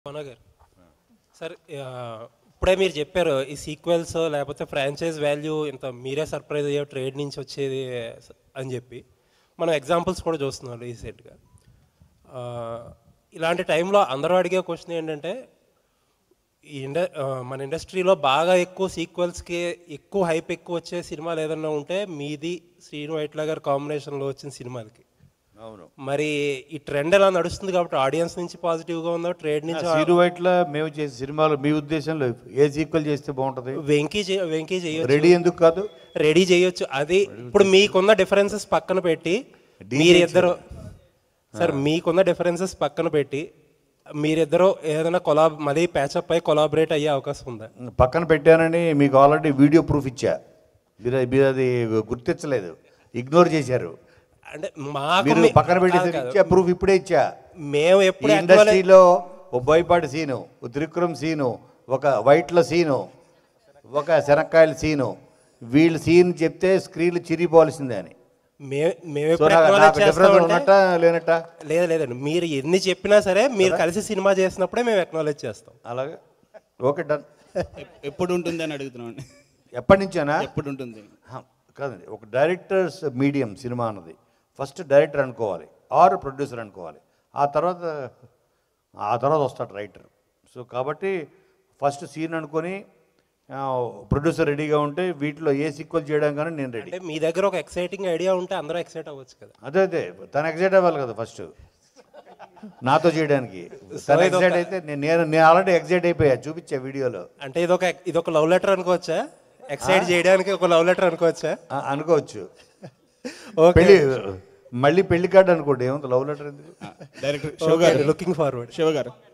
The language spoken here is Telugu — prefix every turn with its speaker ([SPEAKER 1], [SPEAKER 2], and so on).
[SPEAKER 1] మోనా గారు సార్ ఆ, ఇప్పుడే మీరు చెప్పారు ఈ సీక్వెల్స్ లేకపోతే ఫ్రాంచైజ్ వాల్యూ ఇంత మీరే సర్ప్రైజ్ అయ్యే ట్రేడ్ నుంచి వచ్చేది అని చెప్పి మనం ఎగ్జాంపుల్స్ కూడా చూస్తున్నాం రీసెంట్గా ఇలాంటి టైంలో అందరూ అడిగే క్వశ్చన్ ఏంటంటే ఈ ఇండ ఆ, మన ఇండస్ట్రీలో బాగా ఎక్కువ సీక్వెల్స్కి ఎక్కువ హైప్ ఎక్కువ వచ్చే సినిమాలు ఏదన్నా ఉంటే మీది శ్రీను వైట్ల గారి కాంబినేషన్లో వచ్చిన సినిమాలకి
[SPEAKER 2] అవును
[SPEAKER 1] మరి ఈ ట్రెండ్ ఎలా నడుస్తుంది కాబట్టి ఆడియన్స్ నుంచి పాజిటివ్గా ఉందో ట్రేడ్ నుంచి
[SPEAKER 2] సీరు వైట్ల మేము చేసే సినిమాలు మీ ఉద్దేశంలో ఏ సీక్వెల్ చేస్తే బాగుంటది
[SPEAKER 1] వెంకీ చే- వెంకీ చేయొచ్చు
[SPEAKER 2] రెడీ ఎందుకు కాదు
[SPEAKER 1] రెడీ చేయొచ్చు అది ఇప్పుడు మీకున్న డిఫరెన్సెస్ పక్కన పెట్టి మీరిద్దరు సార్ మీకున్న డిఫరెన్సెస్ పక్కన పెట్టి మీరిద్దరు ఏదైనా కొలాబ్ మళ్ళీ ప్యాచప్ అయి కొలాబరేట్ అయ్యే అవకాశం ఉందా
[SPEAKER 2] పక్కన పెట్టానని మీకు ఆల్రెడీ వీడియో ప్రూఫ్ ఇచ్చా మీరు మీరు అది గుర్తించలేదు ఇగ్నోర్ చేశారు
[SPEAKER 1] అంటే మాకు
[SPEAKER 2] మీరు
[SPEAKER 1] మీ-
[SPEAKER 2] పక్కన పెట్టేసి
[SPEAKER 1] కాదు, కాదు.
[SPEAKER 2] ఇచ్చా ప్రూఫ్ ఇప్పుడే ఇచ్చా
[SPEAKER 1] మేము
[SPEAKER 2] ఈ
[SPEAKER 1] ఎప్పుడు acknowledge-
[SPEAKER 2] ఇండస్ట్రీలో ఓ బోయపాటి సీను ఓ త్రివిక్రమ్ సీను ఒక వైట్ల సీను ఒక శనక్కాయల సీను వీళ్ళ సీన్ చెప్తే స్క్రీన్లు చిరిగిపోవాల్సిందే అని
[SPEAKER 1] మే- మేము
[SPEAKER 2] సో
[SPEAKER 1] ఎప్పుడు
[SPEAKER 2] నాకు
[SPEAKER 1] acknowledge
[SPEAKER 2] నాకు డిఫరెన్స్
[SPEAKER 1] చేస్తామంటే-
[SPEAKER 2] ఉన్నట్ట లేనట్ట
[SPEAKER 1] లేదు లేదండి మీరు ఎన్ని చెప్పినా సరే మీరు కలిసి సినిమా చేసినప్పుడే మేము ఎక్నాలెడ్జ్ చేస్తాం
[SPEAKER 2] అలాగే ఓకే డన్
[SPEAKER 3] ఎప్- ఎప్పుడు ఉంటుంది అని అడుగుతున్నాం
[SPEAKER 2] ఎప్పటి నుంచేనా
[SPEAKER 3] ఎప్పుడు ఉంటుంది
[SPEAKER 2] హ, కాదండి ఒక డైరెక్టర్స్ మీడియం సినిమా అన్నది ఫస్ట్ డైరెక్టర్ అనుకోవాలి ఆర్ ప్రొడ్యూసర్ అనుకోవాలి ఆ తర్వాత ఆ తర్వాత వస్తాడు రైటర్ సో కాబట్టి ఫస్ట్ సీన్ అనుకొని ప్రొడ్యూసర్ రెడీగా ఉంటే వీటిలో ఏ సీక్వెల్ చేయడం కానీ నేను రెడీ
[SPEAKER 1] అంటే మీ దగ్గర ఒక ఎక్సైటింగ్ ఐడియా ఉంటే అందరూ ఎక్సైట్ అవ్వచ్చు కదా
[SPEAKER 2] అదే అదే తను ఎగ్జైట్ అవ్వాలి కదా ఫస్ట్ నాతో చేయడానికి తను ఎగ్జైట్ అయితే నేను నేను నేను ఆల్రెడీ ఎగ్జైట్ అయిపోయా చూపించా వీడియోలో
[SPEAKER 1] అంటే ఇదొక ఇదొక లవ్ లెటర్ అనుకోవచ్చా ఎక్సైట్ చేయడానికి ఒక లవ్ లెటర్ అనుకోవచ్చా
[SPEAKER 2] ఆ, అనుకోవచ్చు
[SPEAKER 1] ఓకే
[SPEAKER 2] పెళ్లి మళ్ళీ పెళ్లి కార్డు అనుకోండి ఏముంది లవ్ లెటర్ ఎందుకు
[SPEAKER 3] director Shiva garu
[SPEAKER 1] looking forward
[SPEAKER 3] Shiva గారు